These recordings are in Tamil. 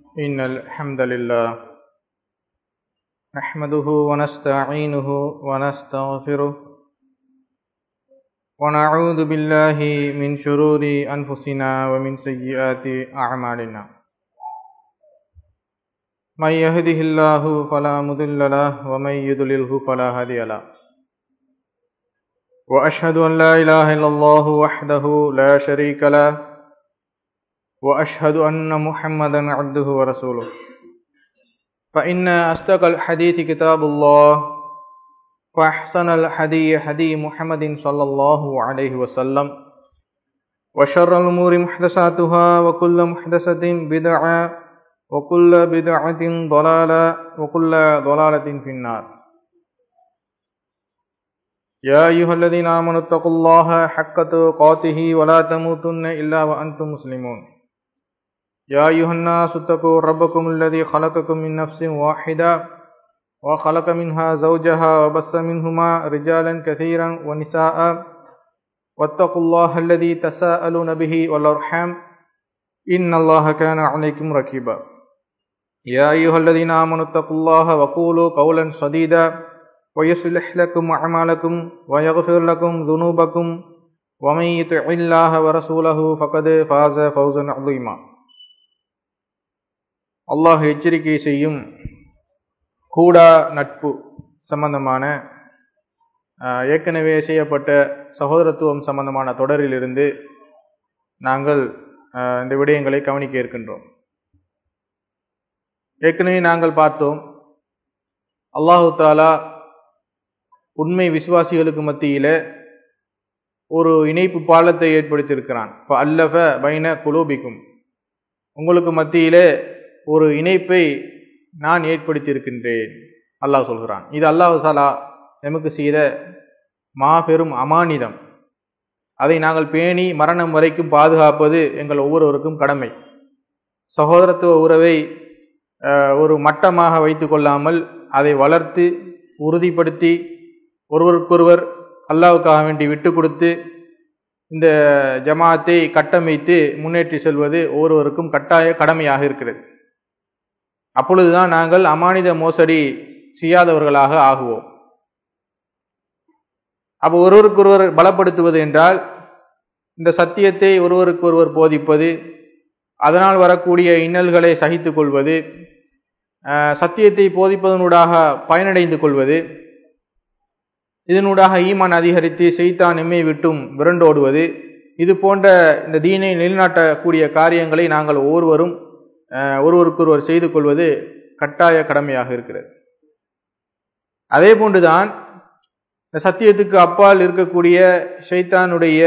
إن الحمد لله نحمده ونستعينه ونستغفره ونعوذ بالله من شرور أنفسنا ومن سيئات أعمالنا من يهده الله فلا مضل له ومن يضلله فلا هادي له وأشهد أن لا إله إلا الله وحده لا شريك له وأشهد أن محمدا عبده ورسوله فإن أصدق الحديث كتاب الله وأحسن الحدي حدي محمد صلى الله عليه وسلم وشر الأمور محدثاتها وكل محدثة بدعة وكل بدعة ضلالة وكل ضلالة في النار يا أيها الذين آمنوا اتقوا الله حق تقاته ولا تموتن إلا وأنتم مسلمون يا أيها الناس اتقوا ربكم الذي خلقكم من نفس واحدة وخلق منها زوجها وبس منهما رجالا كثيرا ونساء واتقوا الله الذي تساءلون به والأرحام إن الله كان عليكم ركيبا يا أيها الذين آمنوا اتقوا الله وقولوا قولا سديدا ويصلح لكم أعمالكم ويغفر لكم ذنوبكم ومن يطع الله ورسوله فقد فاز فوزا عظيما அல்லாஹ் எச்சரிக்கை செய்யும் கூடா நட்பு சம்பந்தமான ஏற்கனவே செய்யப்பட்ட சகோதரத்துவம் சம்பந்தமான தொடரிலிருந்து நாங்கள் இந்த விடயங்களை கவனிக்க இருக்கின்றோம் ஏற்கனவே நாங்கள் பார்த்தோம் அல்லாஹு தாலா உண்மை விசுவாசிகளுக்கு மத்தியில ஒரு இணைப்பு பாலத்தை ஏற்படுத்தியிருக்கிறான் இப்போ அல்லஃப பைன குலோபிக்கும் உங்களுக்கு மத்தியிலே ஒரு இணைப்பை நான் ஏற்படுத்தியிருக்கின்றேன் அல்லாஹ் சொல்கிறான் இது அல்லாஹ் சாலா நமக்கு செய்த மாபெரும் அமானிதம் அதை நாங்கள் பேணி மரணம் வரைக்கும் பாதுகாப்பது எங்கள் ஒவ்வொருவருக்கும் கடமை சகோதரத்துவ உறவை ஒரு மட்டமாக வைத்து கொள்ளாமல் அதை வளர்த்து உறுதிப்படுத்தி ஒருவருக்கொருவர் அல்லாவுக்காக வேண்டி விட்டு கொடுத்து இந்த ஜமாத்தை கட்டமைத்து முன்னேற்றி செல்வது ஒவ்வொருவருக்கும் கட்டாய கடமையாக இருக்கிறது அப்பொழுதுதான் நாங்கள் அமானித மோசடி செய்யாதவர்களாக ஆகுவோம் அப்போ ஒருவருக்கொருவர் பலப்படுத்துவது என்றால் இந்த சத்தியத்தை ஒருவருக்கொருவர் போதிப்பது அதனால் வரக்கூடிய இன்னல்களை சகித்து கொள்வது சத்தியத்தை போதிப்பதனூடாக பயனடைந்து கொள்வது இதனூடாக ஈமான் அதிகரித்து செய்தான் எம்மை விட்டும் விரண்டோடுவது இது போன்ற இந்த தீனை நிலைநாட்டக்கூடிய காரியங்களை நாங்கள் ஒவ்வொருவரும் ஒருவருக்கொருவர் செய்து கொள்வது கட்டாய கடமையாக இருக்கிறது அதே போன்றுதான் இந்த சத்தியத்துக்கு அப்பால் இருக்கக்கூடிய ஷைத்தானுடைய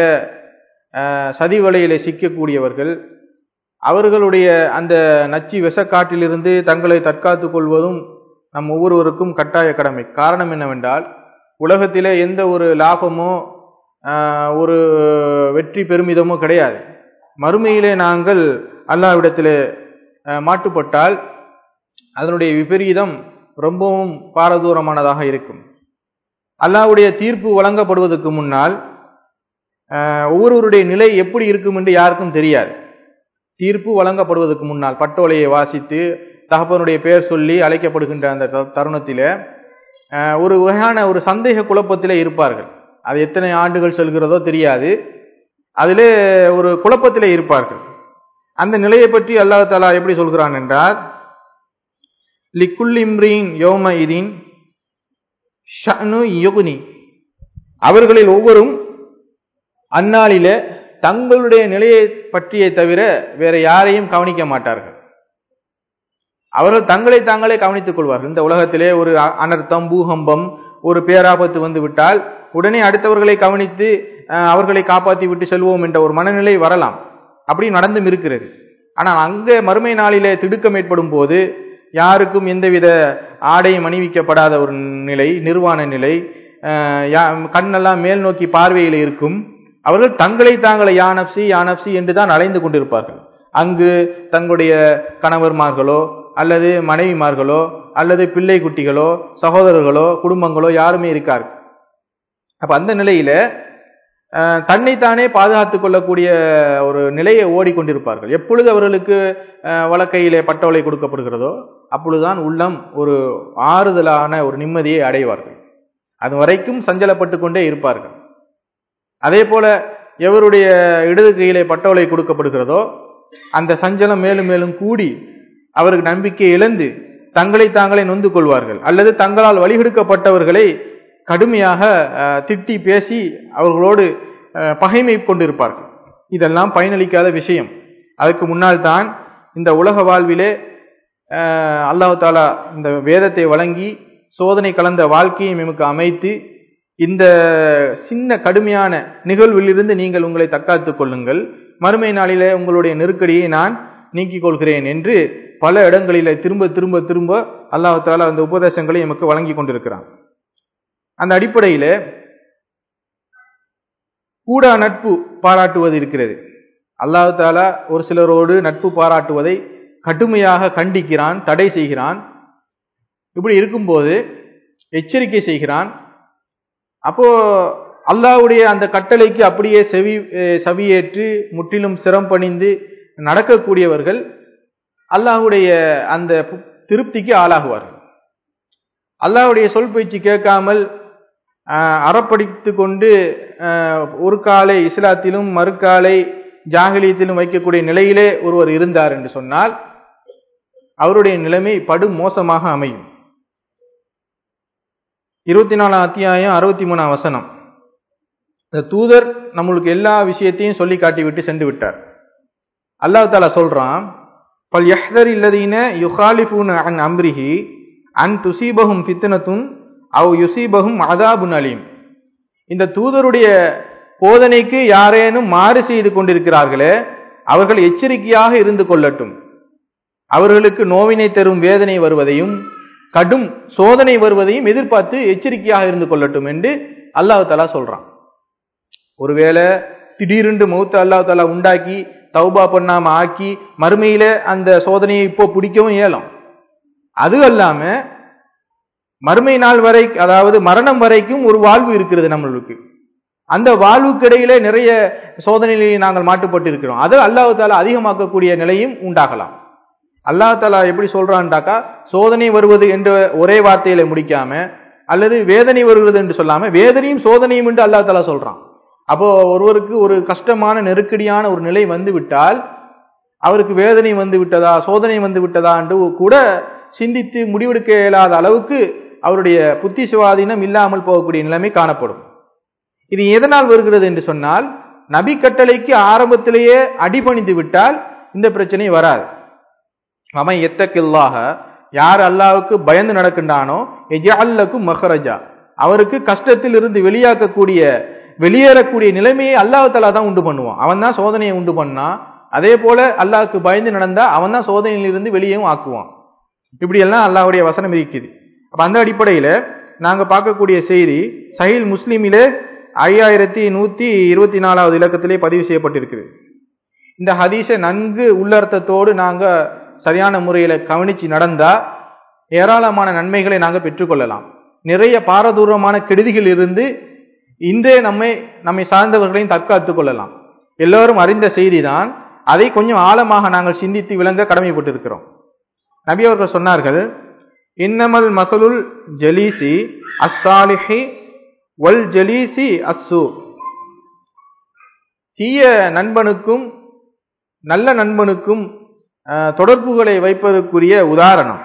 சதி வலையில சிக்கக்கூடியவர்கள் அவர்களுடைய அந்த நச்சு விஷக்காட்டிலிருந்து தங்களை தற்காத்துக் கொள்வதும் நம் ஒவ்வொருவருக்கும் கட்டாய கடமை காரணம் என்னவென்றால் உலகத்திலே எந்த ஒரு லாபமோ ஒரு வெற்றி பெருமிதமோ கிடையாது மறுமையிலே நாங்கள் அல்லாவிடத்திலே மாட்டுப்பட்டால் அதனுடைய விபரீதம் ரொம்பவும் பாரதூரமானதாக இருக்கும் அல்லாவுடைய தீர்ப்பு வழங்கப்படுவதற்கு முன்னால் ஒவ்வொருவருடைய நிலை எப்படி இருக்கும் என்று யாருக்கும் தெரியாது தீர்ப்பு வழங்கப்படுவதற்கு முன்னால் பட்டோலையை வாசித்து தகப்பனுடைய பெயர் சொல்லி அழைக்கப்படுகின்ற அந்த தருணத்தில் ஒரு வகையான ஒரு சந்தேக குழப்பத்திலே இருப்பார்கள் அது எத்தனை ஆண்டுகள் செல்கிறதோ தெரியாது அதிலே ஒரு குழப்பத்திலே இருப்பார்கள் அந்த நிலையை பற்றி அல்லாஹ் தாலா எப்படி சொல்கிறான் என்றால் லிக்குல் இம்ரீன் யோம இதின் ஷனு யுகுனி அவர்களில் ஒவ்வொரும் அந்நாளில தங்களுடைய நிலையை பற்றியை தவிர வேற யாரையும் கவனிக்க மாட்டார்கள் அவர்கள் தங்களை தாங்களே கவனித்துக் கொள்வார்கள் இந்த உலகத்திலே ஒரு அனர்த்தம் பூகம்பம் ஒரு பேராபத்து வந்து விட்டால் உடனே அடுத்தவர்களை கவனித்து அவர்களை காப்பாற்றி விட்டு செல்வோம் என்ற ஒரு மனநிலை வரலாம் அப்படி நடந்தும் இருக்கிறது ஆனால் அங்கே மறுமை நாளிலே திடுக்கம் ஏற்படும் போது யாருக்கும் எந்தவித ஆடையும் அணிவிக்கப்படாத ஒரு நிலை நிர்வாண நிலை கண்ணெல்லாம் மேல் நோக்கி பார்வையில் இருக்கும் அவர்கள் தங்களை தாங்களை யானப்சி யானப்சி என்று தான் அலைந்து கொண்டிருப்பார்கள் அங்கு தங்களுடைய கணவர்மார்களோ அல்லது மனைவிமார்களோ அல்லது பிள்ளை குட்டிகளோ சகோதரர்களோ குடும்பங்களோ யாருமே இருக்கார்கள் அப்ப அந்த நிலையில அஹ், தன்னைத்தானே பாதுகாத்துக் கொள்ளக்கூடிய ஒரு நிலையை ஓடிக்கொண்டிருப்பார்கள் எப்பொழுது அவர்களுக்கு அஹ், வலக்கையிலே பட்டோலை கொடுக்கப்படுகிறதோ அப்பொழுதுதான் உள்ளம் ஒரு ஆறுதலான ஒரு நிம்மதியை அடைவார்கள் அது வரைக்கும் சஞ்சலப்பட்டு கொண்டே இருப்பார்கள் அதே போல எவருடைய இடது கையிலே பட்டோலை கொடுக்கப்படுகிறதோ அந்த சஞ்சலம் மேலும் மேலும் கூடி அவருக்கு நம்பிக்கை இழந்து தங்களை தாங்களே நொந்து கொள்வார்கள் அல்லது தங்களால் வழிகெடுக்கப்பட்டவர்களை கடுமையாக அஹ், திட்டி பேசி அவர்களோடு அஹ், பகைமை கொண்டிருப்பார்கள் இதெல்லாம் பயனளிக்காத விஷயம் அதுக்கு முன்னால் தான் இந்த உலக வாழ்விலே அஹ், அல்லாஹ் தாலா இந்த வேதத்தை வழங்கி சோதனை கலந்த வாழ்க்கையை நமக்கு அமைத்து இந்த சின்ன கடுமையான நிகழ்விலிருந்து நீங்கள் உங்களை தற்காத்துக் கொள்ளுங்கள் மறுமை நாளிலே உங்களுடைய நெருக்கடியை நான் நீக்கிக் கொள்கிறேன் என்று பல இடங்களிலே திரும்ப திரும்ப திரும்ப அல்லாஹ் தாலா அந்த உபதேசங்களை எமக்கு வழங்கி கொண்டிருக்கிறான் அந்த அடிப்படையில கூடா நட்பு பாராட்டுவது இருக்கிறது அல்லாஹ் தாலா ஒரு சிலரோடு நட்பு பாராட்டுவதை கடுமையாக கண்டிக்கிறான் தடை செய்கிறான் இப்படி இருக்கும்போது எச்சரிக்கை செய்கிறான் அப்போ அல்லாஹ்வுடைய அந்த கட்டளைக்கு அப்படியே செவி அஹ் செவியேற்று முற்றிலும் சிரம் பணிந்து நடக்கக்கூடியவர்கள் அல்லாஹ்வுடைய அந்த பு- திருப்திக்கு ஆளாகுவார்கள் அல்லாஹ்வுடைய சொல் பேச்சு கேட்காமல் ஆஹ், அறப்படித்து கொண்டு ஆஹ், ஒரு காலை இஸ்லாத்திலும் மறுக்காலை ஜாகிலியத்திலும் வைக்கக்கூடிய நிலையிலே ஒருவர் இருந்தார் என்று சொன்னால் அவருடைய நிலைமை படு மோசமாக அமையும் இருபத்தி நாலாம் அத்தியாயம் அறுபத்தி மூணாம் வசனம் இந்த தூதர் நம்மளுக்கு எல்லா விஷயத்தையும் சொல்லி காட்டிவிட்டு சென்று விட்டார் அல்லாஹ் தாலா சொல்றான் பல் யஹ்தர் இல்லதீன யுகாலிஃபூன் அன் அம்ரிஹி அன் துசீபஹும் ஃபித்னத்துன் அவ் யுசீபஹும் அதாபுன் அலீம் இந்த தூதருடைய போதனைக்கு யாரேனும் மாறு செய்து கொண்டிருக்கிறார்களே அவர்கள் எச்சரிக்கையாக இருந்து கொள்ளட்டும் அவர்களுக்கு நோவினை தரும் வேதனை வருவதையும் கடும் சோதனை வருவதையும் எதிர்பார்த்து எச்சரிக்கையாக இருந்து கொள்ளட்டும் என்று அல்லாஹ் தலா சொல்றான் ஒருவேளை திடீரென்று மௌத்த அல்லாஹ் தலா உண்டாக்கி தௌபா பண்ணாம ஆக்கி மறுமையில அந்த சோதனையை இப்போ பிடிக்கவும் இயலும் அது அல்லாம மறுமை நாள் வரை அதாவது மரணம் வரைக்கும் ஒரு வாழ்வு இருக்கிறது நம்மளுக்கு அந்த வாழ்வுக்கு இடையிலே நிறைய சோதனைகளில் நாங்கள் மாட்டுப்பட்டு இருக்கிறோம் அது அல்லாஹ் தாலா அதிகமாக்கக்கூடிய நிலையும் உண்டாகலாம் அல்லாஹ் தாலா எப்படி சொல்றான்டாக்கா சோதனை வருவது என்ற ஒரே வார்த்தையில முடிக்காம அல்லது வேதனை வருகிறது என்று சொல்லாம வேதனையும் சோதனையும் என்று அல்லாஹ் தாலா சொல்றான் அப்போ ஒருவருக்கு ஒரு கஷ்டமான நெருக்கடியான ஒரு நிலை வந்து விட்டால் அவருக்கு வேதனை வந்து விட்டதா சோதனை வந்து விட்டதா என்று கூட சிந்தித்து முடிவெடுக்க இயலாத அளவுக்கு அவருடைய புத்தி சுவாதீனம் இல்லாமல் போகக்கூடிய நிலைமை காணப்படும் இது எதனால் வருகிறது என்று சொன்னால் நபி கட்டளைக்கு ஆரம்பத்திலேயே அடிபணிந்து விட்டால் இந்த பிரச்சனை வராது அவன் எத்தக்கில்லாக யார் அல்லாவுக்கு பயந்து நடக்கின்றானோ எஜல்லக்கும் மஹரஜா அவருக்கு கஷ்டத்தில் இருந்து வெளியாக்கக்கூடிய வெளியேறக்கூடிய நிலைமையை அல்லாஹ் தலா தான் உண்டு பண்ணுவான் அவன் தான் சோதனையை உண்டு பண்ணான் அதே போல அல்லாஹ்க்கு பயந்து நடந்தா அவன் தான் சோதனையிலிருந்து வெளியேவும் ஆக்குவான் இப்படி எல்லாம் அல்லாஹ்வுடைய வசனம் இருக்குது அப்ப அந்த அடிப்படையில நாங்க பார்க்கக்கூடிய செய்தி சஹீல் முஸ்லிமிலே ஐயாயிரத்தி நூத்தி இருபத்தி நாலாவது இலக்கத்திலே பதிவு செய்யப்பட்டிருக்குது இந்த ஹதீஸை நன்கு உள்ளர்த்தத்தோடு நாங்க சரியான முறையில கவனிச்சு நடந்தா ஏராளமான நன்மைகளை நாங்க பெற்றுக்கொள்ளலாம் நிறைய பாரதூரமான கெடுதிகள் இருந்து இன்றே நம்மை நம்மை சார்ந்தவர்களையும் தற்காத்துக் கொள்ளலாம் எல்லோரும் அறிந்த செய்திதான் அதை கொஞ்சம் ஆழமாக நாங்கள் சிந்தித்து விளங்க கடமைப்பட்டிருக்கிறோம் நபி அவர்கள் சொன்னார்கள் இன்னமல் மசலுல் ஜலீசி அஸ்ஸாலிஹி வல் ஜலீசி அஸ்ஸு தீய நண்பனுக்கும் நல்ல நண்பனுக்கும் அஹ், தொடர்புகளை வைப்பதற்குரிய உதாரணம்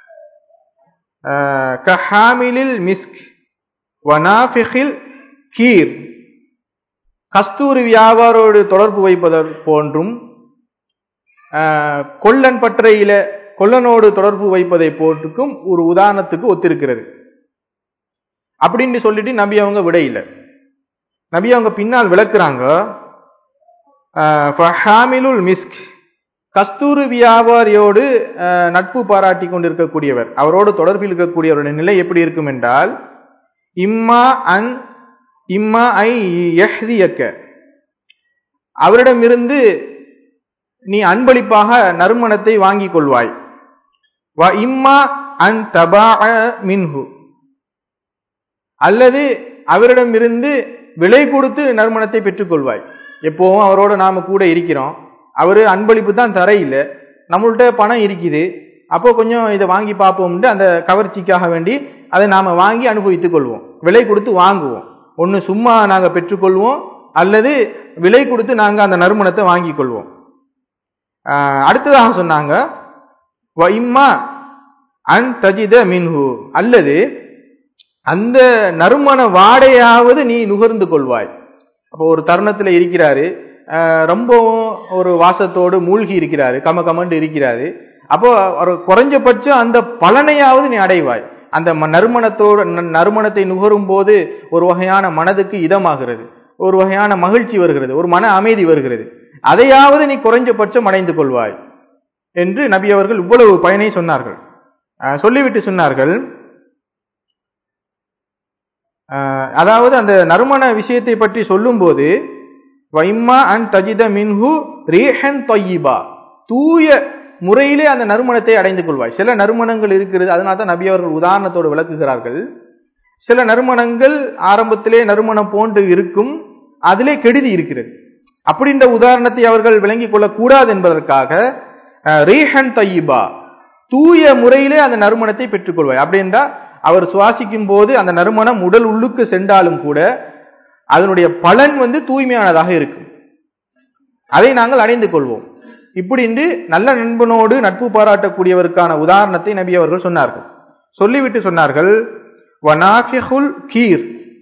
அஹ், கஹாமிலில் மிஸ்க் வனாஃபிகில் கீர் கஸ்தூரி வியாபாரோடு தொடர்பு வைப்பதற் போன்றும் அஹ், கொல்லன் பற்றையில கொல்லனோடு தொடர்பு வைப்பதை போன்றுக்கும் ஒரு உதாரணத்துக்கு ஒத்திருக்கிறது அப்படின்னு சொல்லிட்டு நபி அவங்க விட இல்லை நபி அவங்க பின்னால் விளக்குறாங்க அஹ், ஃபஹாமிலுல் மிஸ்க் கஸ்தூரி வியாபாரியோடு அஹ், நட்பு பாராட்டி கொண்டிருக்கக்கூடியவர் அவரோடு தொடர்பில் இருக்கக்கூடியவருடைய நிலை எப்படி இருக்கும் என்றால் இம்மா அன் இம்மா ஐ யஹ்தியக்க அவரிடமிருந்து நீ அன்பளிப்பாக நறுமணத்தை வாங்கிக் கொள்வாய் வ இம்மா அன் தபா மின்ஹு அல்லது அவரிடமிருந்து விலை கொடுத்து நறுமணத்தை பெற்றுக்கொள்வாய் எப்போவும் அவரோட நாம கூட இருக்கிறோம் அவரு அன்பளிப்பு தான் தர இல்லை நம்மள்ட்ட பணம் இருக்குது அப்போ கொஞ்சம் இதை வாங்கி பார்ப்போம்ட்டு அந்த கவர்ச்சிக்காக வேண்டி அதை நாம வாங்கி அனுபவித்துக் கொள்வோம் விலை கொடுத்து வாங்குவோம் ஒன்று சும்மா நாங்கள் பெற்றுக்கொள்வோம் அல்லது விலை கொடுத்து நாங்கள் அந்த நறுமணத்தை வாங்கிக் கொள்வோம் ஆஹ் அடுத்ததாக சொன்னாங்க "வ இம்மா அன் தஜித மின்ஹு அல்லது அந்த நறுமண வாடையாவது நீ நுகர்ந்து கொள்வாய் அப்போ ஒரு தருணத்தில் இருக்கிறாரு ஆஹ் ரொம்பவும் ஒரு வாசத்தோடு மூழ்கி இருக்கிறாரு கம கமண்டு இருக்கிறாரு அப்போ ஒரு குறைஞ்சபட்சம் அந்த பலனையாவது நீ அடைவாய் அந்த ம- நறுமணத்தோடு ந- நறுமணத்தை நுகரும் போது ஒரு வகையான மனதுக்கு இதமாகிறது ஒரு வகையான மகிழ்ச்சி வருகிறது ஒரு மன அமைதி வருகிறது அதையாவது நீ குறைஞ்சபட்சம் அடைந்து கொள்வாய் என்று நபி அவர்கள் இவ்வளவு பயனை சொன்னார்கள் ஆஹ் சொல்லிவிட்டு சொன்னார்கள் ஆஹ் அதாவது அந்த நறுமண விஷயத்தை பற்றி சொல்லும்போது வைம்மா அன் தஜித மின்ஹு ரீஹன் தொய்யிபா தூய முறையிலே அந்த நறுமணத்தை அடைந்து கொள்வாய் சில நறுமணங்கள் இருக்கிறது அதனால தான் நபி அவர்கள் உதாரணத்தோடு விளக்குகிறார்கள் சில நறுமணங்கள் ஆரம்பத்திலே நறுமணம் போன்று இருக்கும் அதிலே கெடுதி இருக்கிறது அப்படின்ற உதாரணத்தை அவர்கள் விளங்கிக் கொள்ளக்கூடாது என்பதற்காக அஹ், ரீஹன் தையிபா தூய முறையிலே அந்த நறுமணத்தை பெற்றுக்கொள்வாய் அப்படின்றா அவர் சுவாசிக்கும் போது அந்த நறுமணம் உடல் உள்ளுக்கு சென்றாலும் கூட அதனுடைய பலன் வந்து தூய்மையானதாக இருக்கும் அதை நாங்கள் அடைந்து கொள்வோம் இப்படி இன்று நல்ல நண்பனோடு நட்பு பாராட்டக்கூடியவருக்கான உதாரணத்தை நபி அவர்கள் சொன்னார்கள் சொல்லிவிட்டு சொன்னார்கள் வனாஃபிஹுல் கீர்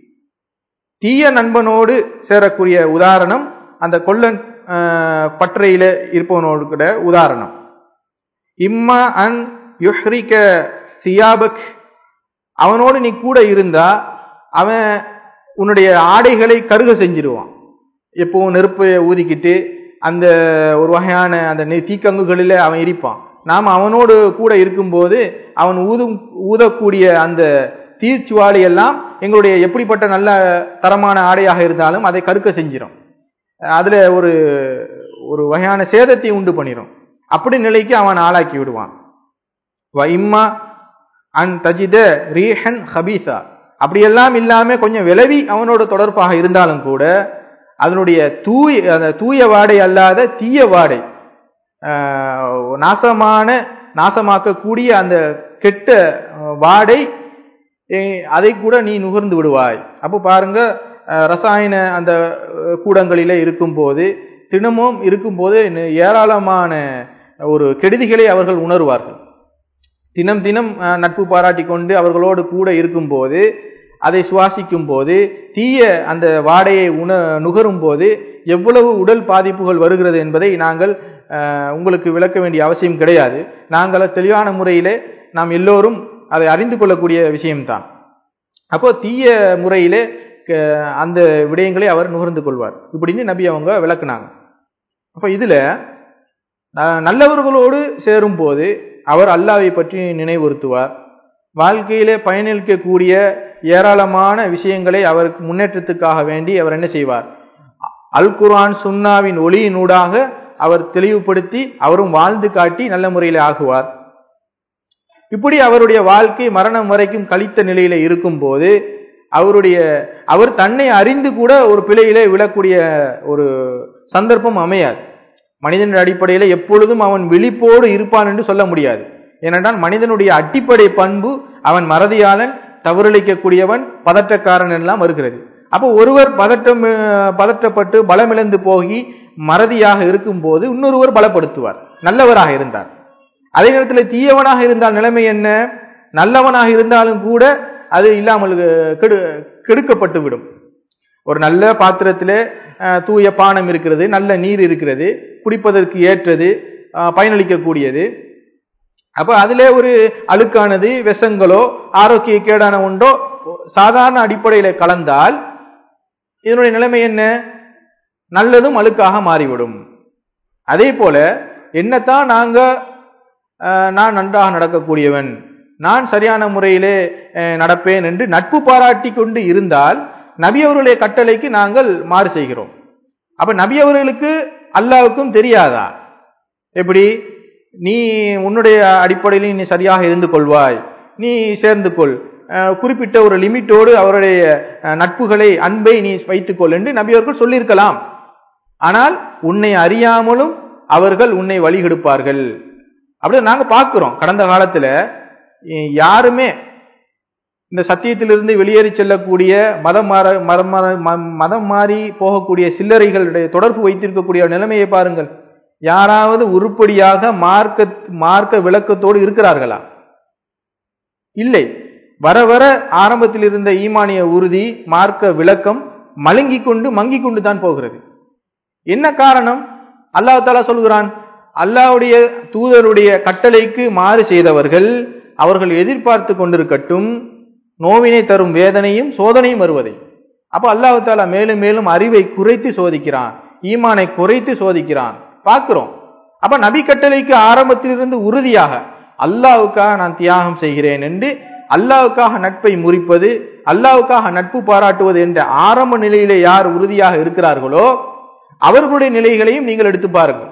தீய நண்பனோடு சேரக்கூடிய உதாரணம் அந்த கொல்லன் ஆஹ், பற்றையில இருப்பவனோடு கூட உதாரணம் இம்மா அன் யுஹ்ரிக சியாபக் அவனோடு நீ கூட இருந்தா அவன் உன்னுடைய ஆடைகளை கருக செஞ்சிருவான் எப்பவும் நெருப்பை ஊதிக்கிட்டு அந்த ஒரு வகையான அந்த நெ- தீக்கங்குகளில் அவன் இருப்பான் நாம் அவனோடு கூட இருக்கும்போது அவன் ஊதும் ஊதக்கூடிய அந்த தீச்சுவாளி எல்லாம் எங்களுடைய எப்படிப்பட்ட நல்ல தரமான ஆடையாக இருந்தாலும் அதை கருக்க செஞ்சிடும் அதுல ஒரு ஒரு வகையான சேதத்தை உண்டு பண்ணிடும் அப்படி நிலைக்கு அவன் ஆளாக்கி விடுவான் வ இம்மா அன் தஜித ரீஹன் ஹபீசா அப்படியெல்லாம் இல்லாம கொஞ்சம் விலவி அவனோட தொடர்பாக இருந்தாலும் கூட அதனுடைய தூய அந்த தூய வாடை அல்லாத தீய வாடை ஆஹ், நாசமான நாசமாக்கக்கூடிய அந்த கெட்ட அஹ், வாடை ஏ- அதை கூட நீ நுகர்ந்து விடுவாய் அப்போ பாருங்க அஹ், ரசாயன அந்த அஹ், கூடங்களிலே இருக்கும்போது தினமும் இருக்கும்போது நி- ஏராளமான ஒரு கெடுதிகளை அவர்கள் உணர்வார்கள் தினம் தினம் அஹ், நட்பு பாராட்டி கொண்டு அவர்களோடு கூட இருக்கும்போது அதை சுவாசிக்கும் போது தீய அந்த வாடையை உண நுகரும் போது எவ்வளவு உடல் பாதிப்புகள் வருகிறது என்பதை நாங்கள் அஹ், உங்களுக்கு விளக்க வேண்டிய அவசியம் கிடையாது நாங்கள் தெளிவான முறையிலே நாம் எல்லோரும் அதை அறிந்து கொள்ளக்கூடிய விஷயம்தான் அப்போ தீய முறையிலே க- அந்த விடயங்களை அவர் நுகர்ந்து கொள்வார் இப்படின்னு நபி அவங்க விளக்குனாங்க அப்போ இதுல அஹ், நல்லவர்களோடு சேரும் போது அவர் அல்லாவை பற்றி நினைவுறுத்துவார் வாழ்க்கையிலே பயனளிக்கக்கூடிய ஏராளமான விஷயங்களை அவருக்கு முன்னேற்றத்துக்காக வேண்டி அவர் என்ன செய்வார் அல் குர்ஆன் சுன்னாவின் ஒளியினூடாக அவர் தெளிவுபடுத்தி அவரும் வாழ்ந்து காட்டி நல்ல முறையில் ஆகுவார் இப்படி அவருடைய வாழ்க்கை மரணம் வரைக்கும் கழித்த நிலையில இருக்கும்போது அவருடைய அவர் தன்னை அறிந்து கூட ஒரு பிழையிலே விழக்கூடிய ஒரு சந்தர்ப்பம் அமையாது மனிதனுடைய அடிப்படையில் எப்பொழுதும் அவன் விழிப்போடு இருப்பான் என்று சொல்ல முடியாது ஏனென்றால் மனிதனுடைய அடிப்படை பண்பு அவன் மறதியாளன் தவறளிக்கக்கூடியவன் பதற்றக்காரன் எல்லாம் வருகிறது அப்போ ஒருவர் பதட்டம் அஹ், பதற்றப்பட்டு பலமிழந்து போகி மறதியாக இருக்கும்போது இன்னொருவர் பலப்படுத்துவார் நல்லவராக இருந்தார் அதே நேரத்தில் தீயவனாக இருந்தால் நிலைமை என்ன நல்லவனாக இருந்தாலும் கூட அது இல்லாமல் அஹ், கெடு கெடுக்கப்பட்டு விடும் ஒரு நல்ல பாத்திரத்திலே அஹ், தூய பானம் இருக்கிறது நல்ல நீர் இருக்கிறது குடிப்பதற்கு ஏற்றது அஹ், பயனளிக்கக்கூடியது அப்ப அதிலே ஒரு அழுக்கானது விஷங்களோ ஆரோக்கிய கேடான ஒன்றோ சாதாரண அடிப்படையில கலந்தால் இதனுடைய நிலைமை என்ன நல்லதும் அழுக்காக மாறிவிடும் அதே போல என்னத்தான் நாங்க அஹ், நான் நன்றாக நடக்கக்கூடியவன் நான் சரியான முறையிலே அஹ், நடப்பேன் என்று நட்பு பாராட்டி கொண்டு இருந்தால் நபி அவர்களுடைய கட்டளைக்கு நாங்கள் மாறு செய்கிறோம் அப்ப நபி அவர்களுக்கு அல்லாவுக்கும் தெரியாதா எப்படி நீ உன்னுடைய அடிப்படையில் நீ சரியாக இருந்து கொள்வாய் நீ சேர்ந்து கொள் அஹ், குறிப்பிட்ட ஒரு லிமிட்டோடு அவருடைய அஹ், நட்புகளை அன்பை நீ வைத்துக்கொள் என்று நபி அவர்கள் சொல்லியிருக்கலாம் ஆனால் உன்னை அறியாமலும் அவர்கள் உன்னை வழிகெடுப்பார்கள் அப்படி நாங்க பார்க்கிறோம் கடந்த காலத்துல அஹ், யாருமே இந்த சத்தியத்திலிருந்து வெளியேறி செல்லக்கூடிய மதம் மாற மதம் மாற ம- மதம் மாறி போகக்கூடிய சில்லறைகளுடைய தொடர்பு வைத்திருக்கக்கூடிய நிலைமையை பாருங்கள் யாராவது உருப்படியாக மார்க்க மார்க்க விளக்கத்தோடு இருக்கிறார்களா இல்லை வர வர ஆரம்பத்தில் இருந்த ஈமானிய உறுதி மார்க்க விளக்கம் மழுங்கிக் கொண்டு மங்கிக் கொண்டு தான் போகிறது என்ன காரணம் அல்லாஹ் தாலா சொல்கிறான் அல்லாஹ்வுடைய தூதருடைய கட்டளைக்கு மாறு செய்தவர்கள் அவர்கள் எதிர்பார்த்து கொண்டிருக்கட்டும் நோவினை தரும் வேதனையும் சோதனையும் வருவதை அப்ப அல்லாஹ் தாலா மேலும் மேலும் அறிவை குறைத்து சோதிக்கிறான் ஈமானை குறைத்து சோதிக்கிறான் பார்க்கிறோம் அப்ப நபி கட்டளைக்கு ஆரம்பத்திலிருந்து உறுதியாக அல்லாஹ்வுக்காக நான் தியாகம் செய்கிறேன் என்று அல்லாஹ்வுக்காக நட்பை முறிப்பது அல்லாஹ்வுக்காக நட்பு பாராட்டுவது என்ற ஆரம்ப நிலையிலே யார் உறுதியாக இருக்கிறார்களோ அவர்களுடைய நிலைகளையும் நீங்கள் எடுத்து பாருங்கள்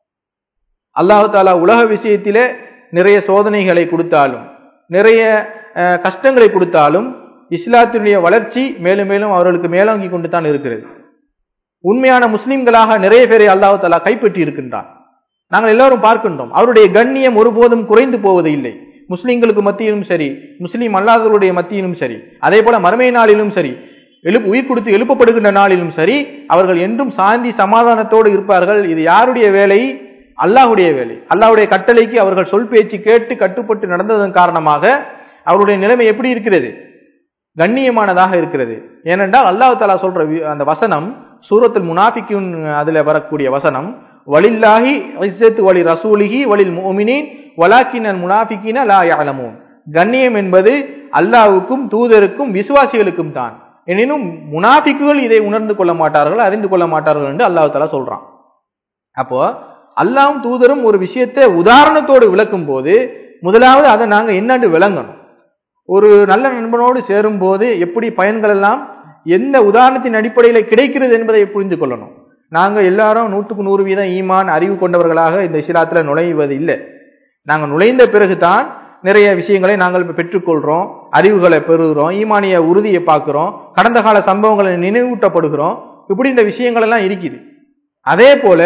அல்லாஹ் தாலா உலக விஷயத்திலே நிறைய சோதனைகளை கொடுத்தாலும் நிறைய அஹ், கஷ்டங்களை கொடுத்தாலும் இஸ்லாத்தினுடைய வளர்ச்சி மேலும் மேலும் அவர்களுக்கு மேலோங்கி கொண்டு தான் இருக்கிறது உண்மையான முஸ்லிம்களாக நிறைய பேரை அல்லாஹ் தாலா கைப்பற்றி இருக்கின்றான் நாங்கள் எல்லாரும் பார்க்கின்றோம் அவருடைய கண்ணியம் ஒருபோதும் குறைந்து போவது இல்லை முஸ்லிம்களுக்கு மத்தியிலும் சரி முஸ்லிம் அல்லாதவருடைய மத்தியிலும் சரி அதே போல மறுமை நாளிலும் சரி எழுப்பு உயிர் கொடுத்து எழுப்பப்படுகின்ற நாளிலும் சரி அவர்கள் என்றும் சாந்தி சமாதானத்தோடு இருப்பார்கள் இது யாருடைய வேலை அல்லாஹ்வுடைய வேலை அல்லாஹ்வுடைய கட்டளைக்கு அவர்கள் சொல் பேச்சு கேட்டு கட்டுப்பட்டு நடந்ததன் காரணமாக அவருடைய நிலைமை எப்படி இருக்கிறது கண்ணியமானதாக இருக்கிறது ஏனென்றால் அல்லாஹ் தஆலா சொல்ற வி- அந்த வசனம் சூரத்துல் முனாஃபிக்குன் அதுல வரக்கூடிய வசனம் வலில்லாஹி இஸ்ஸத்து வலி ரசூலிஹி வலில் முஃமினீன் வலாக்கினல் முனாஃபிகீன லா யஅலமூன் கண்ணியம் என்பது அல்லாஹ்வுக்கும் தூதருக்கும் விசுவாசிகளுக்கும் தான் எனினும் முனாஃபிக்குகள் இதை உணர்ந்து கொள்ள மாட்டார்கள் அறிந்து கொள்ள மாட்டார்கள் என்று அல்லாஹ் தஆலா சொல்றான் அப்போ அல்லாஹ்வும் தூதரும் ஒரு விஷயத்தை உதாரணத்தோடு விளக்கும் போது முதலாவது அதை நாங்க என்னன்னு விளங்கணும் ஒரு நல்ல நண்பனோடு சேரும்போது எப்படி பயன்கள் எல்லாம் எந்த உதாரணத்தின் அடிப்படையில் கிடைக்கிறது என்பதை புரிந்து கொள்ளணும் நாங்க எல்லாரும் நூற்றுக்கு நூறு வீதம் ஈமான் அறிவு கொண்டவர்களாக இந்த இஸ்லாத்துல நுழைவது இல்லை நாங்க நுழைந்த பிறகுதான் நிறைய விஷயங்களை நாங்கள் பெற்றுக்கொள்றோம் அறிவுகளை பெறுகிறோம் ஈமானிய உறுதியை பார்க்கிறோம் கடந்த கால சம்பவங்களை நினைவூட்டப்படுகிறோம் இப்படி இந்த விஷயங்கள் எல்லாம் இருக்குது அதே போல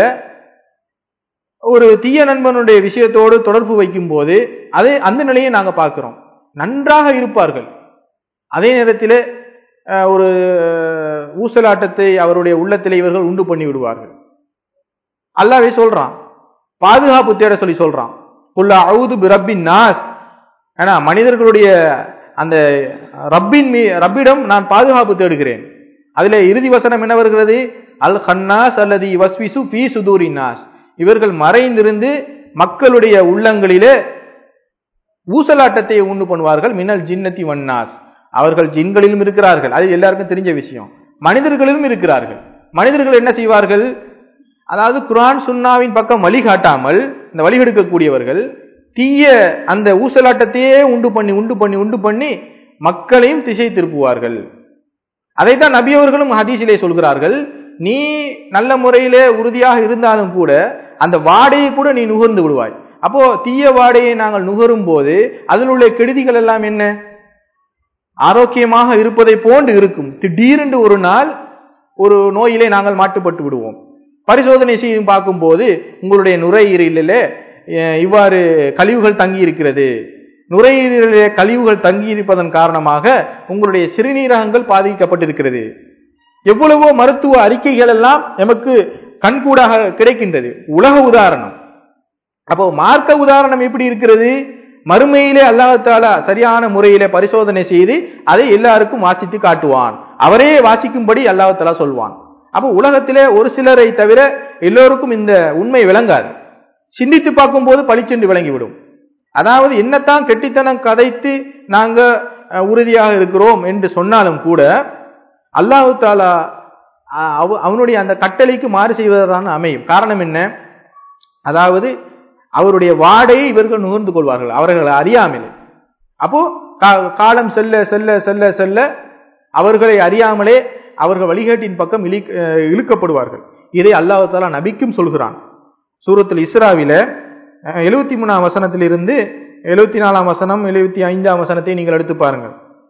ஒரு தீய நண்பனுடைய விஷயத்தோடு தொடர்பு வைக்கும் போது அதே அந்த நிலையை நாங்க பார்க்கிறோம் நன்றாக இருப்பார்கள் அதே நேரத்தில் அஹ், ஒரு ஊசலாட்டத்தை அவருடைய உள்ளத்திலே இவர்கள் உண்டு பண்ணி விடுவார்கள் அல்லாவே சொல்றான் பாதுகாப்பு தேட சொல்லி சொல்றான் குல்லா அவுது பிரப்பின் நாஸ் ஏன்னா மனிதர்களுடைய அந்த ரப்பின் மீ ரப்பிடம் நான் பாதுகாப்பு தேடுகிறேன் அதுல இறுதி வசனம் என்ன வருகிறது அல் ஹன்னாஸ் அல்லது வஸ்விசு பி சுதூரி நாஸ் இவர்கள் மறைந்திருந்து மக்களுடைய உள்ளங்களிலே ஊசலாட்டத்தை உண்டு பண்ணுவார்கள் மின்னல் ஜின்னத்தி வன்னாஸ் அவர்கள் ஜின்களிலும் இருக்கிறார்கள் அது எல்லாருக்கும் தெரிஞ்ச விஷயம் மனிதர்களிலும் இருக்கிறார்கள் மனிதர்கள் என்ன செய்வார்கள் அதாவது குர்ஆன் சுன்னாவின் பக்கம் வழிகாட்டாமல் இந்த வழிகெடுக்கக்கூடியவர்கள் தீய அந்த ஊசலாட்டத்தையே உண்டு பண்ணி உண்டு பண்ணி உண்டு பண்ணி மக்களையும் திசை திருப்புவார்கள் அதைத்தான் நபி அவர்களும் ஹதீஸிலே சொல்கிறார்கள் நீ நல்ல முறையிலே உறுதியாக இருந்தாலும் கூட அந்த வாடையை கூட நீ நுகர்ந்து விடுவாய் அப்போ தீய வாடையை நாங்கள் நுகரும் போது அதில் உள்ள கெடுதிகள் எல்லாம் என்ன ஆரோக்கியமாக இருப்பதை போன்று இருக்கும் திடீரென்று ஒரு நாள் ஒரு நோயிலே நாங்கள் மாட்டுப்பட்டு விடுவோம் பரிசோதனை செய்யும் பார்க்கும்போது உங்களுடைய நுரையீரலிலே அஹ், இவ்வாறு கழிவுகள் தங்கி இருக்கிறது நுரையீரலிலே கழிவுகள் தங்கி இருப்பதன் காரணமாக உங்களுடைய சிறுநீரகங்கள் பாதிக்கப்பட்டிருக்கிறது எவ்வளவோ மருத்துவ அறிக்கைகள் எல்லாம் எமக்கு கண்கூடாக கிடைக்கின்றது உலக உதாரணம் அப்போ மார்க்க உதாரணம் எப்படி இருக்கிறது மறுமையிலே அல்லாஹாலா சரியான முறையிலே பரிசோதனை செய்து அதை எல்லாருக்கும் வாசித்து காட்டுவான் அவரே வாசிக்கும்படி அல்லாஹாலா சொல்வான் அப்போ உலகத்திலே ஒரு சிலரை தவிர எல்லோருக்கும் இந்த உண்மை விளங்காது சிந்தித்து பார்க்கும்போது பளிச்சென்று விளங்கிவிடும் அதாவது என்னத்தான் கெட்டித்தனம் கதைத்து நாங்க அஹ், உறுதியாக இருக்கிறோம் என்று சொன்னாலும் கூட அல்லாஹு தாலா அஹ், அவ- அவனுடைய அந்த கட்டளைக்கு மாறு செய்வதுதான் அமையும் காரணம் என்ன அதாவது அவருடைய வாடையை இவர்கள் நுகர்ந்து கொள்வார்கள் அவர்கள் அறியாமல் அப்போ கா- காலம் செல்ல செல்ல செல்ல செல்ல அவர்களை அறியாமலே அவர்கள் வழிகாட்டின் பக்கம் இழி அஹ் இழுக்கப்படுவார்கள் இதை அல்லாஹ் தாலா நபிக்கும் சொல்கிறான் சூரத்தில் இஸ்ராவில எழுபத்தி மூணாம் வசனத்திலிருந்து எழுபத்தி நாலாம் வசனம் எழுபத்தி ஐந்தாம் வசனத்தை நீங்கள் எடுத்து பாருங்கள்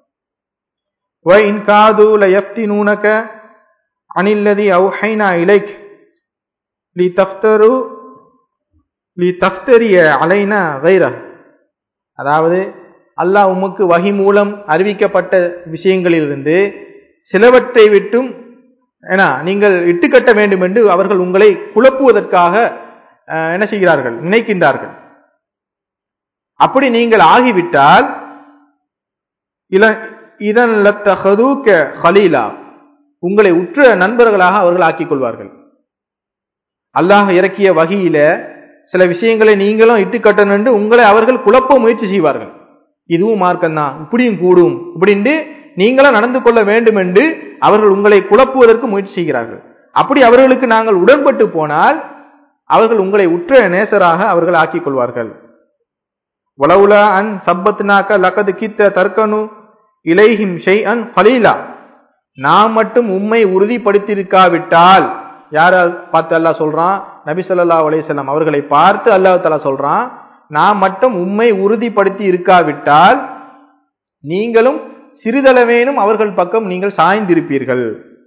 وَإِنْ كَادُوا لَيَفْتِنُونَكَ عَنِ الَّذِي أَوْحَيْنَا إِلَيْكَ لِتَفْتَرُوا لِتَفْتَرِيَ عَلَيْنَا غَيْرَهُ அதாவது அல்லாஹ் உமக்கு வகி மூலம் அறிவிக்கப்பட்ட விஷயங்களிலிருந்து சிலவற்றை விட்டும் ஏன்னா நீங்கள் இட்டுக்கட்ட வேண்டும் என்று அவர்கள் உங்களை குழப்புவதற்காக அஹ், என்ன செய்கிறார்கள் நினைக்கின்றார்கள் அப்படி நீங்கள் ஆகிவிட்டால் இல இதன் லத்தஹதூக்க ஹலீலா உங்களை உற்ற நண்பர்களாக அவர்கள் ஆக்கிக் கொள்வார்கள் அல்லாஹ் இறக்கிய வகையில சில விஷயங்களை நீங்களும் இட்டுக்கட்டணும் என்று உங்களை அவர்கள் குழப்ப முயற்சி செய்வார்கள் இதுவும் மார்க்கம்தான் இப்படியும் கூடும் இப்படின்ட்டு நீங்களும் நடந்து கொள்ள வேண்டும் என்று அவர்கள் உங்களை குழப்புவதற்கு முயற்சி செய்கிறார்கள் அப்படி அவர்களுக்கு நாங்கள் உடன்பட்டு போனால் அவர்கள் உங்களை உற்ற நேசராக அவர்கள் ஆக்கிக் கொள்வார்கள் வலவுலா அன் சப்பத்னாக்க லக்கது கித்த தர்க்கனு இலைஹிம் ஷெய் அன் கலீலா நாம் மட்டும் உம்மை உறுதிப்படுத்தியிருக்காவிட்டால் யார பார்த்து அல்லாஹ் சொல்றான் நபி ஸல்லல்லாஹு அலைஹி வஸல்லம் அவர்களை பார்த்து அல்லாஹ் தஆலா சொல்றான் நாம் மட்டும் உம்மை உறுதிப்படுத்தி இருக்காவிட்டால் நீங்களும் சிறிதளவேனும் அவர்கள் பக்கம் நீங்கள் சாய்ந்திருப்பீர்கள்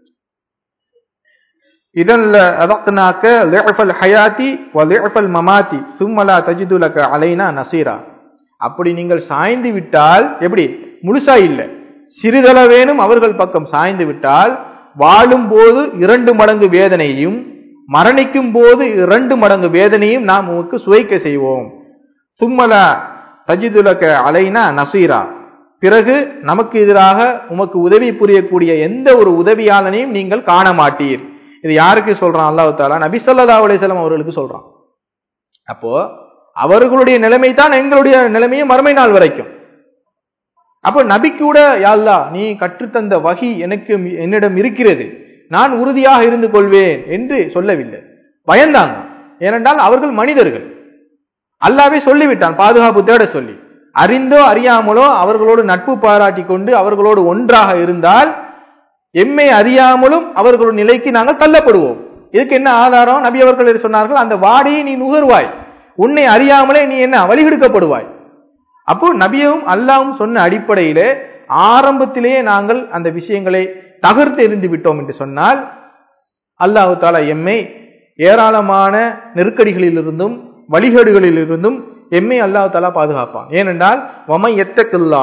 இதன் அதக்னாக்க லிஅஃபல் ஹயாத்தி வ லிஅஃபல் மமாத்தி சும்ம லா தஜிது லக அலைனா நசீரா அப்படி நீங்கள் சாய்ந்து விட்டால் எப்படி முழுசா இல்ல சிறிதளவேனும் அவர்கள் பக்கம் சாய்ந்து விட்டால் வாழும் போது இரண்டு மடங்கு வேதனையும் மரணிக்கும் போது இரண்டு மடங்கு வேதனையும் நாம் உமக்கு சுவைக்க செய்வோம் சும்மலா தஜிதுலக அலைனா நசீரா பிறகு நமக்கு எதிராக உமக்கு உதவி புரியக்கூடிய எந்த ஒரு உதவியாளனையும் நீங்கள் காண மாட்டீர் இது யாருக்கு சொல்றான் அல்லாஹ் தாலா நபி ஸல்லல்லாஹு அலைஹி வஸல்லம் அவர்களுக்கு சொல்றான் அப்போ அவர்களுடைய நிலைமை தான் எங்களுடைய நிலைமையும் மறுமை நாள் வரைக்கும் அப்போ நபி கூட யாழ்லா நீ கற்றுத்தந்த வகி எனக்கு என்னிடம் இருக்கிறது நான் உறுதியாக இருந்து கொள்வேன் என்று சொல்லவில்லை பயந்தாங்க ஏனென்றால் அவர்கள் மனிதர்கள் அல்லாவே சொல்லிவிட்டான் பாதுகாப்பு தேட சொல்லி அறிந்தோ அறியாமலோ அவர்களோடு நட்பு பாராட்டி கொண்டு அவர்களோடு ஒன்றாக இருந்தால் எம்மை அறியாமலும் அவர்களுடைய நிலைக்கு நாங்கள் தள்ளப்படுவோம் இதுக்கு என்ன ஆதாரம் நபி அவர்கள் சொன்னார்கள் அந்த வாடையை நீ நுகர்வாய் உன்னை அறியாமலே நீ என்ன வழிகெடுக்கப்படுவாய் அப்போ நபியும் அல்லாவும் சொன்ன அடிப்படையிலே ஆரம்பத்திலேயே நாங்கள் அந்த விஷயங்களை தகர்த்து எறிந்து விட்டோம் என்று சொன்னால் அல்லாஹு தாலா எம்மை ஏராளமான நெருக்கடிகளிலிருந்தும் வழிகேடுகளிலிருந்தும் எம்மை அல்லாஹு தாலா பாதுகாப்பான் ஏனென்றால் வமை எத்தக்குல்லா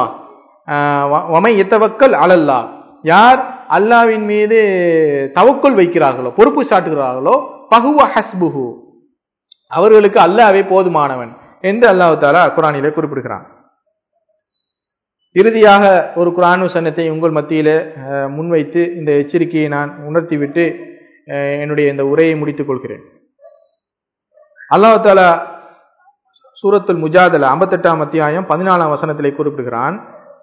வமை எத்தவக்கல் அலல்லா யார் அல்லாவின் மீது தவக்குள் வைக்கிறார்களோ பொறுப்பு சாட்டுகிறார்களோ பகுவ ஹஸ்புஹு அவர்களுக்கு அல்லாவே போதுமானவன் என்று அல்லாஹு தாலா குரானிலே குறிப்பிடுகிறான் இறுதியாக ஒரு குரான் வசனத்தை உங்கள் மத்தியிலே அஹ், முன்வைத்து இந்த எச்சரிக்கையை நான் உணர்த்திவிட்டு அஹ், என்னுடைய இந்த உரையை முடித்துக் கொள்கிறேன் அல்லாஹு தாலா சூரத்துல் முஜாதல ஐம்பத்தெட்டாம் அத்தியாயம் பதினாலாம் வசனத்திலே குறிப்பிடுகிறான்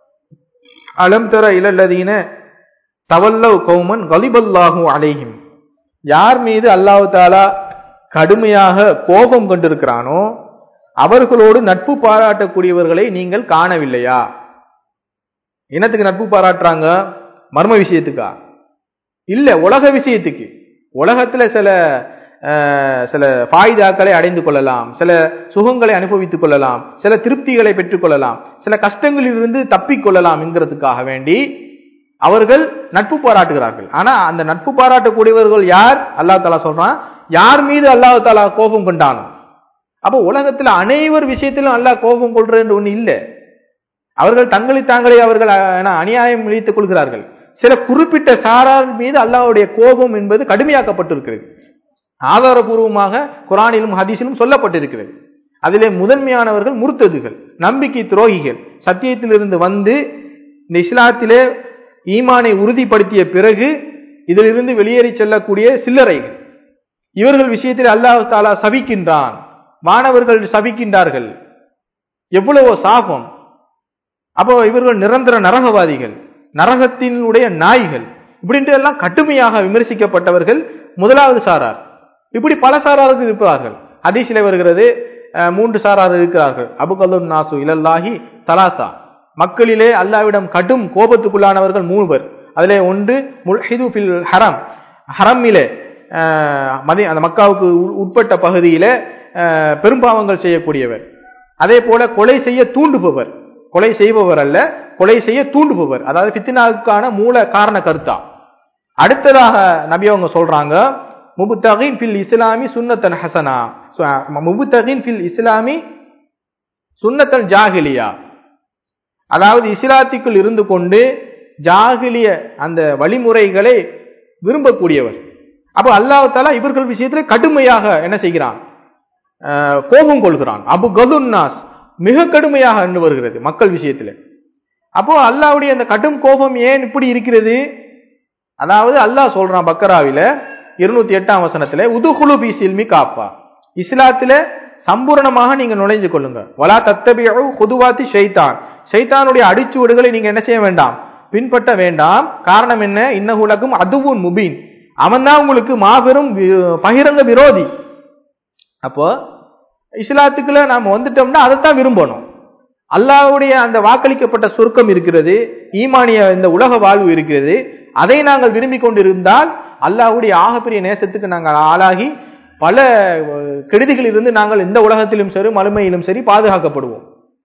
அலம் தர இலல்லதீன தவல்லவ் கௌமன் கலிபல்லாஹு அலைஹிம் யார் மீது அல்லாஹு தாலா கடுமையாக கோபம் கொண்டிருக்கிறானோ அவர்களோடு நட்பு பாராட்டக்கூடியவர்களை நீங்கள் காணவில்லையா என்னத்துக்கு நட்பு பாராட்டுறாங்க மர்ம விஷயத்துக்கா இல்ல உலக விஷயத்துக்கு உலகத்துல சில அஹ், சில ஃபாய்தாக்களை அடைந்து கொள்ளலாம் சில சுகங்களை அனுபவித்துக் கொள்ளலாம் சில திருப்திகளை பெற்றுக் கொள்ளலாம் சில கஷ்டங்களிலிருந்து தப்பிக் கொள்ளலாம் என்கிறதுக்காக வேண்டி அவர்கள் நட்பு பாராட்டுகிறார்கள் ஆனா அந்த நட்பு பாராட்டக்கூடியவர்கள் யார் அல்லாஹ் தாலா சொல்றான் யார் மீது அல்லாஹ் தாலா கோபம் கொண்டானோ அப்போ உலகத்துல அனைவர் விஷயத்திலும் அல்லாஹ் கோபம் கொள்றது ஒண்ணு இல்லை அவர்கள் தங்களை தாங்களே அவர்கள் அஹ், என்ன, அநியாயம் இழைத்துக் கொள்கிறார்கள் சில குறிப்பிட்ட சாரார் மீது அல்லாஹ்வுடைய கோபம் என்பது கடுமையாக்கப்பட்டிருக்கிறது ஆதாரபூர்வமாக குரானிலும் ஹதீஸிலும் சொல்லப்பட்டிருக்கிறது அதிலே முதன்மையானவர்கள் முர்த்ததுகள் நம்பிக்கை துரோகிகள் சத்தியத்திலிருந்து வந்து இந்த இஸ்லாத்திலே ஈமானை உறுதிப்படுத்திய பிறகு இதிலிருந்து வெளியேறி செல்லக்கூடிய சில்லறைகள் இவர்கள் விஷயத்தில் அல்லாஹ் தாலா சபிக்கின்றான் மாணவர்கள் சபிக்கின்றார்கள் எவ்வளவோ சாபம் அப்போ இவர்கள் நிரந்தர நரகவாதிகள் நரகத்தினுடைய நாய்கள் இப்படின்ட்டு எல்லாம் கடுமையாக விமர்சிக்கப்பட்டவர்கள் முதலாவது சாரார் இப்படி பல சாரார்கள் இருப்பார்கள் ஹதீஸிலே வருகிறது அஹ், மூன்று சாரார் இருக்கிறார்கள் அபுகலுன் நாசு இலல்லாஹி சலாசா மக்களிலே அல்லாவிடம் கடும் கோபத்துக்குள்ளானவர்கள் மூணு பேர் அதிலே ஒன்று முல்ஹிது ஃபில் ஹரம் ஹரமிலே அஹ், மதி அந்த மக்காவுக்கு உ- உட்பட்ட பகுதியிலே அஹ், பெரும்பாவங்கள் செய்யக்கூடியவர் அதே போல கொலை செய்ய தூண்டுபவர் கொலை செய்பவர் அல்ல கொலை செய்ய தூண்டுபவர் அதாவது ஃபித்னாவுக்கான மூல காரண கருத்தா அடுத்ததாக நபி அவங்க சொல்றாங்க முபுத்தகின் ஃபில் இஸ்லாமி சுன்னத்தன் ஹசனா முபுத்தகின் ஃபில் இஸ்லாமி சுன்னத்தன் ஜாகிலியா அதாவது இஸ்லாத்திற்குள் இருந்து கொண்டு ஜாகிலிய அந்த வழிமுறைகளை விரும்பக்கூடியவர் அப்போ அல்லாஹ் தாலா இவர்கள் விஷயத்துல கடுமையாக என்ன செய்கிறான் அஹ், கோபம் கொள்கிறான் அபு கதுன்னாஸ் மிக கடுமையாக என்று வருகிறது மக்கள் விஷயத்துல அப்போ அல்லாஹ்வுடைய அந்த கடும் கோபம் ஏன் இப்படி இருக்கிறது அதாவது அல்லாஹ் சொல்றான் பக்கராவில இருநூத்தி எட்டாம் வசனத்துல உதுகுலு பி சில்மி காப்பா இஸ்லாத்துல சம்பூரணமாக நீங்க நுழைஞ்சு கொள்ளுங்க வலா தத்தபியு குதுவாத்தி ஷைத்தான் ஷைத்தானுடைய அடிச்சுவடுகளை நீங்க என்ன செய்ய வேண்டாம் பின்பற்ற வேண்டாம் காரணம் என்ன இன்னகுலக்கும் அதுவும் முபீன் அவன்தான் உங்களுக்கு மாபெரும் வி- பகிரங்க விரோதி அப்போ இஸ்லாத்துக்குள்ள நாம வந்துட்டோம்னா அதைத்தான் விரும்பணும் அல்லாஹ்வுடைய அந்த வாக்களிக்கப்பட்ட சுருக்கம் இருக்கிறது ஈமானிய இந்த உலக வாழ்வு இருக்கிறது அதை நாங்கள் விரும்பி கொண்டிருந்தால் அல்லாஹ்வுடைய ஆகப்பெரிய நேசத்துக்கு நாங்கள் ஆளாகி பல அஹ், கெடுதிகளிலிருந்து நாங்கள் இந்த உலகத்திலும் சரி மறுமையிலும் சரி பாதுகாக்கப்படுவோம்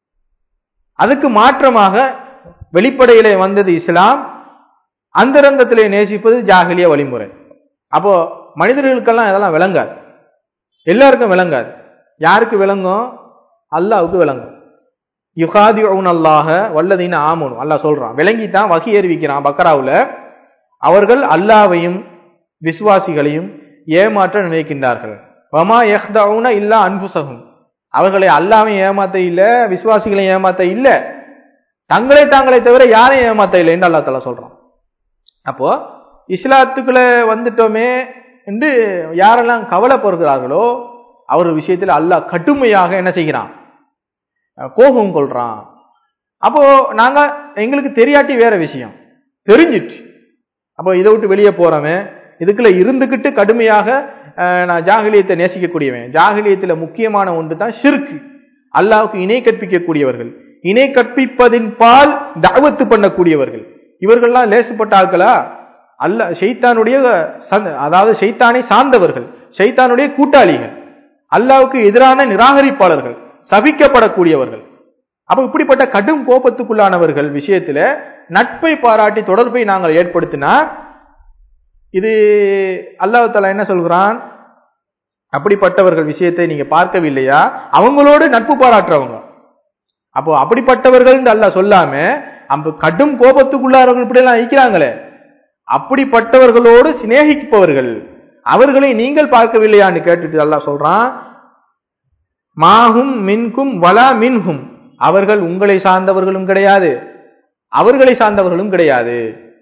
அதுக்கு மாற்றமாக வெளிப்படையிலே வந்தது இஸ்லாம் அந்தரங்கத்திலே நேசிப்பது ஜாகிலிய வழிமுறை அப்போ மனிதர்களுக்கெல்லாம் இதெல்லாம் விளங்காது எல்லாருக்கும் விளங்காது யாருக்கு விளங்கும் அல்லாஹ்வுக்கு விளங்கும் யுகாதிஉன் அல்லாஹ வல்லதீன ஆமனு அல்லாஹ் சொல்றான் விளங்கித்தான் வகி ஏறிவிக்கிறான் பக்கராவுல அவர்கள் அல்லாவையும் விசுவாசிகளையும் ஏமாற்ற நினைக்கின்றார்கள் வமா யஹ்தவுன இல்லா அன்புசகும் அவர்களை அல்லாவையும் ஏமாத்த இல்ல விசுவாசிகளையும் ஏமாத்த இல்ல தங்களை தாங்களை தவிர யாரையும் ஏமாத்த இல்லை என்று அல்லாஹ் தஆலா சொல்றான் அப்போ இஸ்லாத்துக்குள்ள வந்துட்டோமே என்று யாரெல்லாம் கவலைப்படுகிறார்களோ அவர் விஷயத்தில் அல்லாஹ் கடுமையாக என்ன செய்கிறான் அஹ் கோபம் கொள்றான் அப்போ நாங்க எங்களுக்கு தெரியாட்டி வேற விஷயம் தெரிஞ்சிட்டு அப்போ இதை விட்டு வெளியே போறவன் இதுக்குள்ள இருந்துகிட்டு கடுமையாக அஹ், நான் ஜாகிலியத்தை நேசிக்கக்கூடியவன் ஜாகிலியத்துல முக்கியமான ஒன்று தான் ஷிர்க் அல்லாஹ்வுக்கு இணை கற்பிக்கக்கூடியவர்கள் இணை கற்பிப்பதின் பால் தாவத்து பண்ணக்கூடியவர்கள் இவர்கள்லாம் லேசுப்பட்ட ஆட்களா அல்ல ஷைத்தானுடைய சந்த- அதாவது ஷைத்தானை சார்ந்தவர்கள் ஷைத்தானுடைய கூட்டாளிகள் அல்லாஹ்வுக்கு எதிரான நிராகரிப்பாளர்கள் சபிக்கப்படக்கூடியவர்கள் அப்ப இப்படிப்பட்ட கடும் கோபத்துக்குள்ளானவர்கள் விஷயத்துல நட்பை பாராட்டி தொடர்பை நாங்கள் ஏற்படுத்தினா இது அல்லாஹ் தஆலா என்ன சொல்கிறான் அப்படிப்பட்டவர்கள் விஷயத்தை நீங்க பார்க்கவில்லையா அவங்களோடு நட்பு பாராட்டுறவங்க அப்போ அப்படிப்பட்டவர்கள் அல்லாஹ் சொல்லாம அந்த கடும் கோபத்துக்குள்ளாரவர்கள் இப்படி எல்லாம் இருக்கிறாங்களே அப்படிப்பட்டவர்களோடு சிநேகிப்பவர்கள் அவர்களை நீங்கள் பார்க்கவில்லையான்னு கேட்டுட்டு அல்லாஹ் சொல்றான் மாஹும் மின்கும் வலா மின்ஹும் அவர்கள் உங்களை சார்ந்தவர்களும் கிடையாது அவர்களை சார்ந்தவர்களும் கிடையாது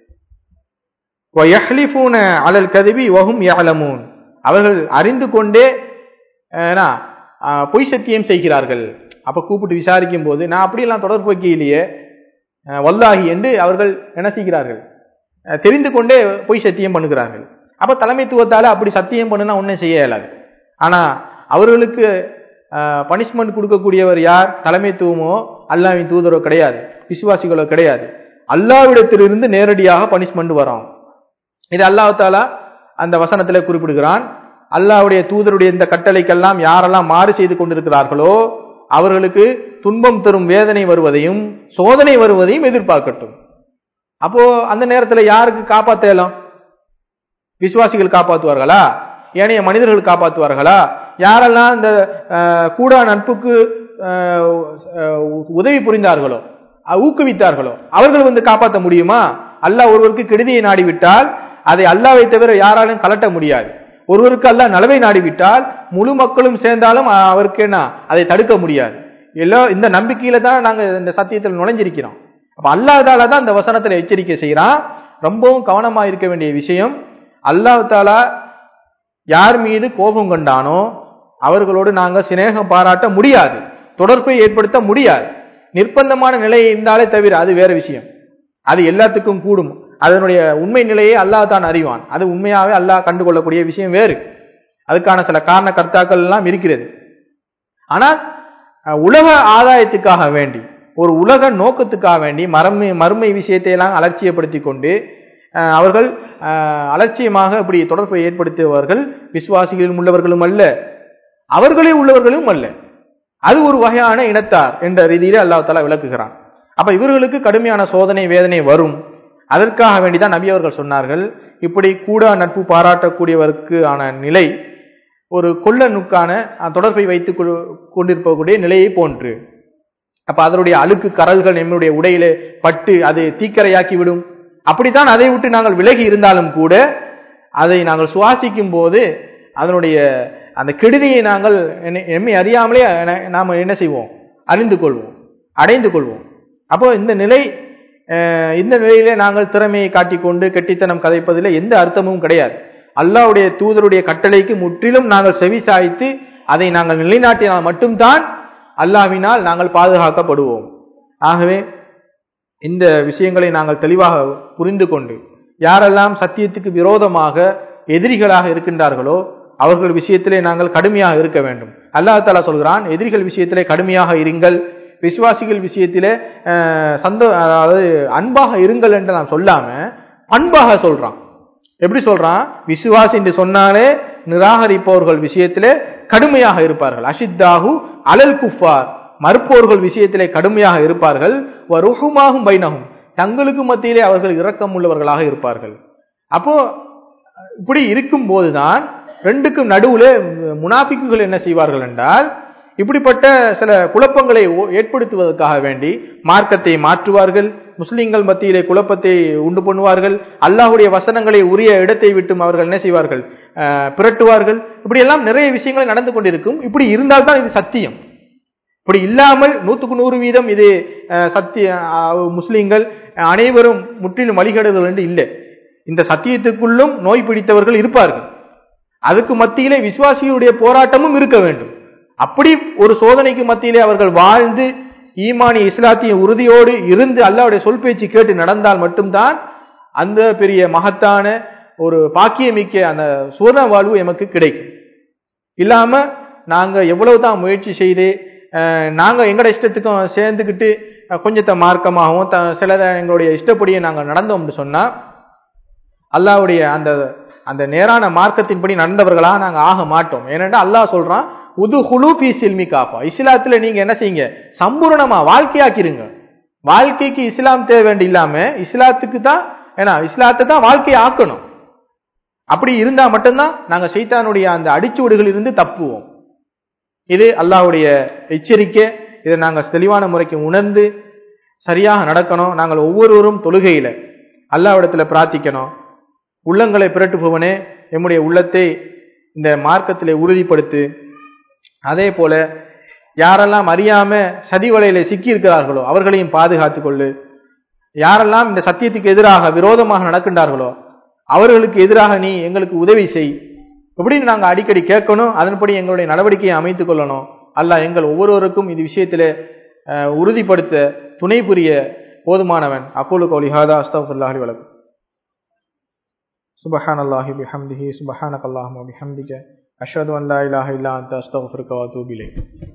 وَيَحْلِفُونَ عَلَى الْكَذِبِ وَهُمْ يَعْلَمُونَ அவர்கள் அறிந்து கொண்டே அஹ், என்ன, அஹ், பொய் சத்தியம் செய்கிறார்கள் அப்ப கூப்பிட்டு விசாரிக்கும் போது நான் அப்படியெல்லாம் தொடர்பு வைக்கலையே அஹ், வல்லாஹி என்று அவர்கள் என்ன செய்கிறார்கள் அஹ், தெரிந்து கொண்டே பொய் சத்தியம் பண்ணுகிறார்கள் அப்ப தலைமைத்துவத்தால அப்படி சத்தியம் பண்ணுனா ஒன்றும் செய்ய இயலாது ஆனா அவர்களுக்கு பனிஷ்மெண்ட் கொடுக்கக்கூடியவர் யார் தலைமைத்துவமோ அல்லாவின் தூதரோ கிடையாது விசுவாசிகளோ கிடையாது அல்லாவிடத்திலிருந்து நேரடியாக பனிஷ்மெண்ட் வரும் இது அல்லாஹ் தாலா அந்த வசனத்திலே குறிப்பிடுகிறான் அல்லாஹ்வுடைய தூதருடைய இந்த கட்டளைக்கெல்லாம் யாரெல்லாம் மாறு செய்து கொண்டிருக்கிறார்களோ அவர்களுக்கு துன்பம் தரும் வேதனை வருவதையும் சோதனை வருவதையும் எதிர்பார்க்கட்டும் அப்போ அந்த நேரத்துல யாருக்கு காப்பாத்த இயலும் விசுவாசிகள் காப்பாற்றுவார்களா ஏனைய மனிதர்கள் காப்பாற்றுவார்களா யாரெல்லாம் இந்த அஹ், கூடா நட்புக்கு அஹ், அஹ், உதவி புரிந்தார்களோ அஹ், ஊக்குவித்தார்களோ அவர்கள் வந்து காப்பாற்ற முடியுமா அல்லாஹ் ஒருவருக்கு கெடுதியை நாடிவிட்டால் அதை அல்லாவை தவிர யாராலும் கலட்ட முடியாது ஒருவருக்கு அல்லாஹ் நலவை நாடிவிட்டால் முழு மக்களும் சேர்ந்தாலும் அஹ், அவருக்கு என்ன அதை தடுக்க முடியாது எல்லா இந்த நம்பிக்கையில தான் நாங்க இந்த சத்தியத்தில் நுழைஞ்சிருக்கிறோம் அப்ப அல்லாஹால தான் இந்த வசனத்துல எச்சரிக்கை செய்யறான் ரொம்பவும் கவனமா இருக்க வேண்டிய விஷயம் அல்லாஹ் தாலா யார் மீது கோபம் கொண்டானோ அவர்களோடு நாங்க சிநேகம் பாராட்ட முடியாது தொடர்பை ஏற்படுத்த முடியாது நிர்பந்தமான நிலை இருந்தாலே தவிர அது வேற விஷயம் அது எல்லாத்துக்கும் கூடும் அதனுடைய உண்மை நிலையை அல்லாஹ் தான் அறிவான் அது உண்மையாவே அல்லாஹ் கண்டுகொள்ளக்கூடிய விஷயம் வேறு அதுக்கான சில காரண கர்த்தாக்கள் எல்லாம் இருக்கிறது ஆனால் அஹ், உலக ஆதாயத்துக்காக வேண்டி ஒரு உலக நோக்கத்துக்காக வேண்டி மறுமை மறுமை விஷயத்தை எல்லாம் அலட்சியப்படுத்தி கொண்டு அஹ், அவர்கள் அஹ், அலட்சியமாக இப்படி தொடர்பை ஏற்படுத்தியவர்கள் விசுவாசிகளிலும் உள்ளவர்களும் அல்ல அவர்களே உள்ளவர்களும் அல்ல அது ஒரு வகையான இனத்தார் என்ற ரீதியிலே அல்லாஹ் தஆலா விளக்குகிறான் அப்ப இவர்களுக்கு கடுமையான சோதனை வேதனை வரும் அதற்காக வேண்டிதான் நபி அவர்கள் சொன்னார்கள் இப்படி கூட நட்பு பாராட்டக்கூடியவருக்கு ஆன நிலை ஒரு கொள்ளனுக்கான அஹ், தொடர்பை வைத்துக் கொள்- கொண்டிருக்கக்கூடிய நிலையை போன்று அப்ப அதனுடைய அழுக்கு கரல்கள் நம்முடைய உடையிலே பட்டு அது தீக்கரையாக்கி விடும் அப்படித்தான் அதை விட்டு நாங்கள் விலகி இருந்தாலும் கூட அதை நாங்கள் சுவாசிக்கும் போது அதனுடைய அந்த கெடுதியை நாங்கள் என்னை- எம்மை அறியாமலே ந- நாம என்ன செய்வோம் அறிந்து கொள்வோம் அடைந்து கொள்வோம் அப்போ இந்த நிலை அஹ், இந்த நிலையிலே நாங்கள் திறமையை காட்டிக்கொண்டு கெட்டித்தனம் கதைப்பதில் எந்த அர்த்தமும் கிடையாது அல்லாஹ்வுடைய தூதருடைய கட்டளைக்கு முற்றிலும் நாங்கள் செவி சாய்த்து அதை நாங்கள் நிலைநாட்டினால் மட்டும்தான் அல்லாஹ்வினால் நாங்கள் பாதுகாக்கப்படுவோம் ஆகவே இந்த விஷயங்களை நாங்கள் தெளிவாக புரிந்து கொண்டு யாரெல்லாம் சத்தியத்துக்கு விரோதமாக எதிரிகளாக இருக்கின்றார்களோ அவர்கள் விஷயத்திலே நாங்கள் கடுமையாக இருக்க வேண்டும் அல்லாஹ் தாலா சொல்கிறான் எதிரிகள் விஷயத்திலே கடுமையாக இருங்கள் விசுவாசிகள் விஷயத்திலே அஹ், சந்த அதாவது அன்பாக இருங்கள் என்று நான் சொல்லாம அன்பாக சொல்றான் எப்படி சொல்றான் விசுவாசி என்று சொன்னாலே நிராகரிப்பவர்கள் விஷயத்திலே கடுமையாக இருப்பார்கள் அஷித்தாகு அலல் குஃபார் மறுப்போர்கள் விஷயத்திலே கடுமையாக இருப்பார்கள் வருகுமாகும் பைனகும் தங்களுக்கு மத்தியிலே அவர்கள் இரக்கம் உள்ளவர்களாக இருப்பார்கள் அப்போ இப்படி இருக்கும் போதுதான் ரெண்டுக்கும் நடுவுல முனாபிக்குகள் என்ன செய்வார்கள் என்றால் இப்படிப்பட்ட சில குழப்பங்களை ஓ- ஏற்படுத்துவதற்காக வேண்டி மார்க்கத்தை மாற்றுவார்கள் முஸ்லிம்கள் மத்தியிலே குழப்பத்தை உண்டு பண்ணுவார்கள் அல்லாஹ்வுடைய வசனங்களை உரிய இடத்தை விட்டும் அவர்கள் என்ன செய்வார்கள் அஹ், பிரட்டுவார்கள் இப்படி எல்லாம் நிறைய விஷயங்கள் நடந்து கொண்டிருக்கும் இப்படி இருந்தால்தான் இது சத்தியம் இப்படி இல்லாமல் நூத்துக்கு நூறு வீதம் இது அஹ், சத்திய அஹ், முஸ்லிம்கள் அனைவரும் முற்றிலும் வழிகேடுகள் என்று இல்லை இந்த சத்தியத்துக்குள்ளும் நோய் பிடித்தவர்கள் இருப்பார்கள் அதுக்கு மத்தியிலே விசுவாசிகளுடைய போராட்டமும் இருக்க வேண்டும் அப்படி ஒரு சோதனைக்கு மத்தியிலே அவர்கள் வாழ்ந்து ஈமானி இஸ்லாத்திய உறுதியோடு இருந்து அல்லாஹ்வுடைய சொல் பேச்சு கேட்டு நடந்தால் மட்டும்தான் அந்த பெரிய மகத்தான ஒரு பாக்கியமிக்க அந்த சுவர்ண வாழ்வு எமக்கு கிடைக்கும் இல்லாம நாங்க எவ்வளவுதான் முயற்சி செய்து அஹ், நாங்க எங்கட இஷ்டத்துக்கும் சேர்ந்துக்கிட்டு அஹ், கொஞ்சத்தை மார்க்கமாகவும் த- சிலதை எங்களுடைய இஷ்டப்படியே நாங்க நடந்தோம்னு சொன்னா அல்லாஹ்வுடைய அந்த அந்த நேரான மார்க்கத்தின்படி நடந்தவர்களா நாங்க ஆக மாட்டோம் ஏனென்றா அல்லாஹ் சொல்றான் உது ஹுலு பி சில்மி காப்பா இஸ்லாத்துல நீங்க என்ன செய்யுங்க சம்பூரணமா வாழ்க்கையாக்கிருங்க வாழ்க்கைக்கு இஸ்லாம் தேவை வேண்டி இல்லாம இஸ்லாத்துக்கு தான் ஏன்னா இஸ்லாத்தை தான் வாழ்க்கையை ஆக்கணும் அப்படி இருந்தா மட்டும்தான் நாங்க சைத்தானுடைய அந்த அடிச்சுவடுகளில் இருந்து தப்புவோம் இது அல்லாஹ்வுடைய எச்சரிக்கை இதை நாங்கள் தெளிவான முறைக்கு உணர்ந்து சரியாக நடக்கணும் நாங்கள் ஒவ்வொருவரும் தொழுகையில அல்லாஹ்விடத்துல பிரார்த்திக்கணும் உள்ளங்களை பிரட்டுபவனே எம்முடைய உள்ளத்தை இந்த மார்க்கத்திலே உறுதிப்படுத்து அதே போல யாரெல்லாம் அறியாம சதி வலையில சிக்கி இருக்கிறார்களோ அவர்களையும் பாதுகாத்துக் கொள்ளு யாரெல்லாம் இந்த சத்தியத்துக்கு எதிராக விரோதமாக நடக்கின்றார்களோ அவர்களுக்கு எதிராக நீ எங்களுக்கு உதவி செய் இப்படின்னு நாங்க அடிக்கடி கேட்கணும் அதன்படி எங்களுடைய நடவடிக்கையை அமைத்துக் கொள்ளணும் அல்லாஹ் எங்கள் ஒவ்வொருவருக்கும் இது விஷயத்திலே அஹ், உறுதிப்படுத்த துணை புரிய போதுமானவன் அகூலு கௌலி ஹாதா அஸ்தகுல்லாஹி வலக்கும் سبحان الله بحمده سبحانك اللهم وبحمدك أشهد أن لا إله إلا أنت أستغفرك وأتوب إليك